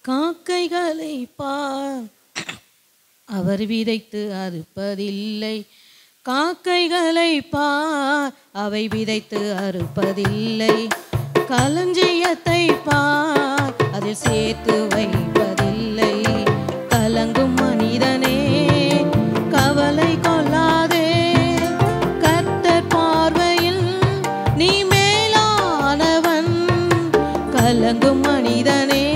காக்கைகளை பார் அவர் விதைத்து அறுப்பதில்லை காக்கைகளை பார் அவை விதைத்து அறுப்பதில்லை களஞ்சியத்தை பார் அதில் சேர்த்து வைப்பதில்லை கலங்கும் மனிதனே கவலை கொள்ளாதே கர்த்தர் பார்வையில் நீ மேலானவன் கலங்கும் மனிதனே